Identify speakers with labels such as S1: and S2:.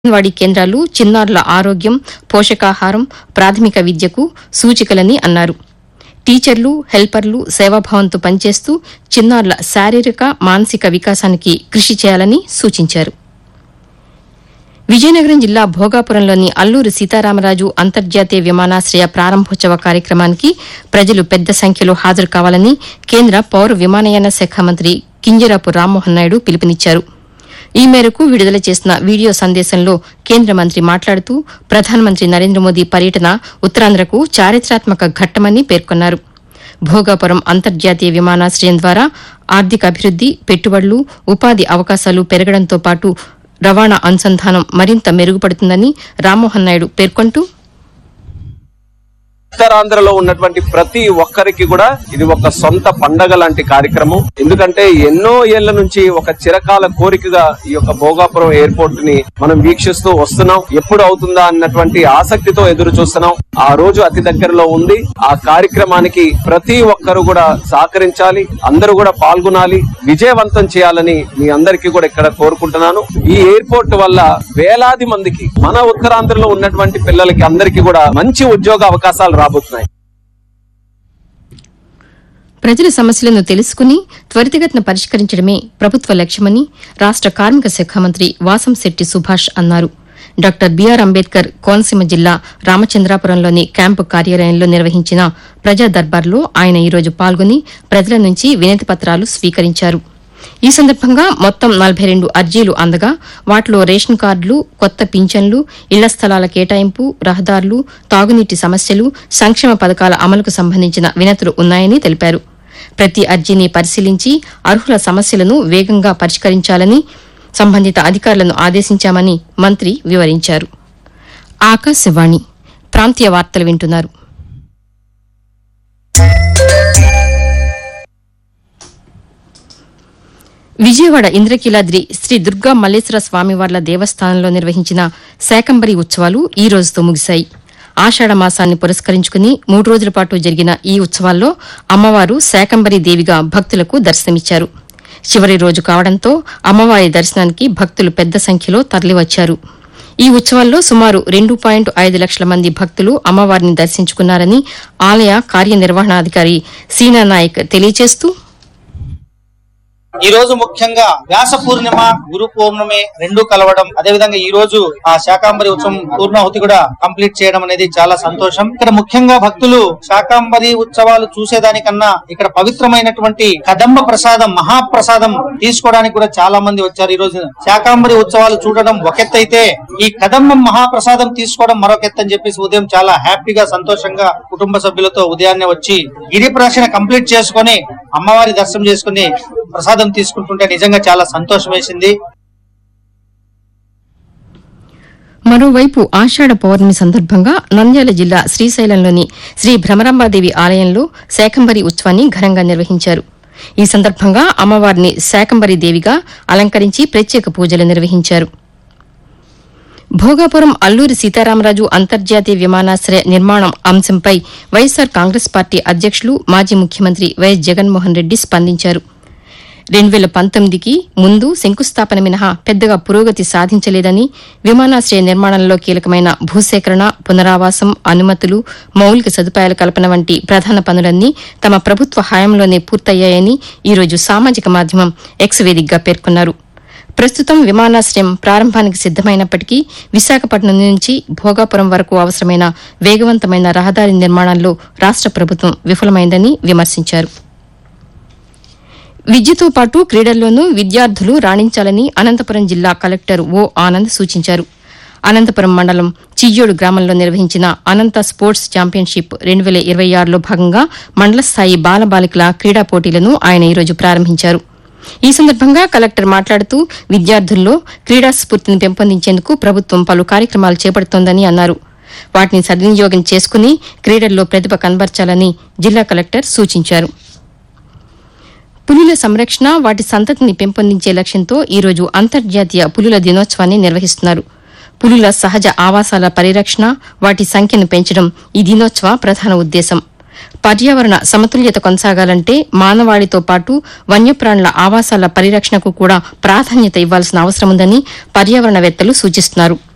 S1: అంగన్వాడీ కేంద్రాలు చిన్నారుల ఆరోగ్యం పోషకాహారం ప్రాథమిక విద్యకు సూచికలని అన్నారు టీచర్లు హెల్పర్లు సేవాభావంతో పనిచేస్తూ చిన్నారుల శారీరక మానసిక వికాసానికి కృషి చేయాలని సూచించారు విజయనగరం జిల్లా భోగాపురంలోని అల్లూరి సీతారామరాజు అంతర్జాతీయ విమానాశ్రయ ప్రారంభోత్సవ కార్యక్రమానికి ప్రజలు పెద్ద సంఖ్యలో హాజరు కావాలని కేంద్ర పౌర విమానయాన శాఖ మంత్రి కింజరాపు రామ్మోహన్ నాయుడు పిలుపునిచ్చారు ఈ మేరకు విడుదల చేసిన వీడియో సందేశంలో కేంద్ర మంత్రి మాట్లాడుతూ ప్రధానమంత్రి నరేంద్ర మోదీ పర్యటన ఉత్తరాంధ్రకు చారిత్రాత్మక ఘట్టమని పేర్కొన్నారు భోగాపురం అంతర్జాతీయ విమానాశ్రయం ద్వారా ఆర్థిక అభివృద్ది పెట్టుబడులు ఉపాధి అవకాశాలు పెరగడంతో పాటు రవాణా అనుసంధానం మరింత మెరుగుపడుతుందని రామ్మోహన్ నాయుడు పేర్కొంటూ
S2: ఉత్తరాంధ్రలో ఉన్నటువంటి ప్రతి ఒక్కరికి కూడా ఇది ఒక సొంత పండగ లాంటి కార్యక్రమం ఎందుకంటే ఎన్నో ఏళ్ల నుంచి ఒక చిరకాల కోరికగా ఈ యొక్క భోగాపురం ఎయిర్పోర్ట్ ని మనం వీక్షిస్తూ వస్తున్నాం ఎప్పుడు అవుతుందా అన్నటువంటి ఆసక్తితో ఎదురు చూస్తున్నాం ఆ రోజు అతి దగ్గరలో ఉంది ఆ కార్యక్రమానికి ప్రతి ఒక్కరు కూడా సహకరించాలి అందరూ కూడా పాల్గొనాలి విజయవంతం చేయాలని మీ అందరికీ కూడా ఇక్కడ కోరుకుంటున్నాను ఈ ఎయిర్పోర్ట్ వల్ల వేలాది మందికి మన ఉత్తరాంధ్రలో ఉన్నటువంటి పిల్లలకి అందరికీ కూడా మంచి ఉద్యోగ అవకాశాలు రాబోతున్నాయి
S1: ప్రజల సమస్యలను తెలుసుకుని త్వరితగతిన పరిష్కరించడమే ప్రభుత్వ లక్ష్యమని రాష్ట కార్మిక శాఖ మంత్రి వాసంశెట్టి సుభాష్ అన్నారు డాక్టర్ బీఆర్ అంబేద్కర్ కోనసీమ జిల్లా రామచంద్రాపురంలోని క్యాంపు కార్యాలయంలో నిర్వహించిన ప్రజా దర్బార్లో ఆయన ఈరోజు పాల్గొని ప్రజల నుంచి వినతి పత్రాలు స్వీకరించారు ఈ సందర్భంగా మొత్తం నలభై రెండు అర్జీలు అందగా వాటిలో రేషన్ కార్డులు కొత్త పింఛన్లు ఇళ్ల స్థలాల కేటాయింపు రహదారులు తాగునీటి సమస్యలు సంక్షేమ పథకాల అమలుకు సంబంధించిన వినతులు ఉన్నాయని తెలిపారు ప్రతి అర్జీని పరిశీలించి అర్హుల సమస్యలను వేగంగా పరిష్కరించాలని సంబంధిత అధికారులను ఆదేశించామని మంత్రి వివరించారు ఆకాశవాణి ప్రాంతీయ వార్తలు వింటున్నారు విజయవాడ ఇంద్రకీలాద్రి శ్రీ దుర్గా మల్లేశ్వర స్వామివార్ల దేవస్థానంలో నిర్వహించిన శాకంబరి ఉత్సవాలు ఈ రోజుతో ముగిశాయి ఆషాఢ మాసాన్ని పురస్కరించుకుని మూడు రోజుల పాటు జరిగిన ఈ ఉత్సవాల్లో అమ్మవారు శాకంబరి దేవిగా భక్తులకు దర్శనమిచ్చారు చివరి రోజు కావడంతో అమ్మవారి దర్శనానికి భక్తులు పెద్ద సంఖ్యలో తరలివచ్చారు ఈ ఉత్సవాల్లో సుమారు రెండు పాయింట్ ఐదు లక్షల మంది భక్తులు అమ్మవారిని దర్శించుకున్నారని ఆలయ కార్యనిర్వహణాధికారి సీనా నాయక్ తెలియజేస్తూ
S3: ఈ రోజు ముఖ్యంగా వ్యాస పూర్ణిమ గురు పౌర్ణమి రెండు కలవడం అదే విధంగా ఈ రోజు ఆ శాకాంబరి ఉత్సవం పూర్ణాహుతి కూడా కంప్లీట్ చేయడం అనేది చాలా సంతోషం ఇక్కడ ముఖ్యంగా భక్తులు శాకాంబరి ఉత్సవాలు చూసేదానికన్నా ఇక్కడ పవిత్రమైనటువంటి కదంబ ప్రసాదం మహాప్రసాదం తీసుకోవడానికి కూడా చాలా మంది వచ్చారు ఈ రోజు శాకాంబరి ఉత్సవాలు చూడడం ఒకెత్తైతే ఈ కదంబం మహాప్రసాదం తీసుకోవడం మరొకెత్త అని చెప్పేసి ఉదయం చాలా హ్యాపీగా సంతోషంగా కుటుంబ సభ్యులతో ఉదయాన్నే వచ్చి గిరి ప్రదక్షిణ కంప్లీట్ చేసుకొని అమ్మవారి దర్శనం చేసుకుని ప్రసాదం తీసుకుంటుంటే నిజంగా చాలా సంతోషం వేసింది
S1: మరోవైపు ఆషాఢ పౌర్ణమి సందర్భంగా నంద్యాల జిల్లా శ్రీశైలంలోని శ్రీ భ్రమరాంబాదేవి ఆలయంలో శాకంబరి ఉత్సవాన్ని ఘనంగా నిర్వహించారు ఈ సందర్భంగా అమ్మవారిని శాకంబరి దేవిగా అలంకరించి ప్రత్యేక పూజలు నిర్వహించారు భోగాపురం అల్లూరి సీతారామరాజు అంతర్జాతీయ విమానాశ్రయ నిర్మాణం అంశంపై వైఎస్సార్ కాంగ్రెస్ పార్టీ అధ్యక్షులు మాజీ ముఖ్యమంత్రి వైఎస్ జగన్మోహన్ రెడ్డి స్పందించారు రెండు వేల పంతొమ్మిదికి ముందు శంకుస్థాపన మినహా పెద్దగా పురోగతి సాధించలేదని విమానాశ్రయ నిర్మాణంలో కీలకమైన భూసేకరణ పునరావాసం అనుమతులు మౌలిక సదుపాయాల కల్పన వంటి ప్రధాన పనులన్నీ తమ ప్రభుత్వ హయాంలోనే పూర్తయ్యాయని ఈరోజు సామాజిక మాధ్యమం ఎక్స్ వేదికగా పేర్కొన్నారు ప్రస్తుతం విమానాశ్రయం ప్రారంభానికి సిద్దమైనప్పటికీ విశాఖపట్నం నుంచి భోగాపురం వరకు అవసరమైన వేగవంతమైన రహదారి నిర్మాణంలో రాష్ట ప్రభుత్వం విఫలమైందని విమర్శించారు విద్యతో పాటు క్రీడల్లోనూ విద్యార్థులు రాణించాలని అనంతపురం జిల్లా కలెక్టర్ ఓ ఆనంద్ సూచించారు అనంతపురం మండలం చియ్యోడు గ్రామంలో నిర్వహించిన అనంత స్పోర్ట్స్ ఛాంపియన్షిప్ రెండు వేల ఇరవై ఆరులో భాగంగా మండల స్థాయి బాలబాలికల క్రీడా పోటీలను ఆయన ఈరోజు ప్రారంభించారు ఈ సందర్భంగా కలెక్టర్ మాట్లాడుతూ విద్యార్థుల్లో క్రీడా స్ఫూర్తిని పెంపొందించేందుకు ప్రభుత్వం పలు కార్యక్రమాలు చేపడుతోందని అన్నారు వాటిని సద్వినియోగం చేసుకుని క్రీడల్లో ప్రతిభ కనబర్చాలని జిల్లా కలెక్టర్ సూచించారు పులుల సంరక్షణ వాటి సంతతిని పెంపొందించే లక్ష్యంతో ఈరోజు అంతర్జాతీయ పులుల దినోత్సవాన్ని నిర్వహిస్తున్నారు పులుల సహజ ఆవాసాల పరిరక్షణ వాటి సంఖ్యను పెంచడం ఈ దినోత్సవ ప్రధాన ఉద్దేశం పర్యావరణ సమతుల్యత కొనసాగాలంటే మానవాళితో పాటు వన్యప్రాణుల ఆవాసాల పరిరక్షణకు కూడా ప్రాధాన్యత ఇవ్వాల్సిన అవసరముందని పర్యావరణవేత్తలు సూచిస్తున్నారు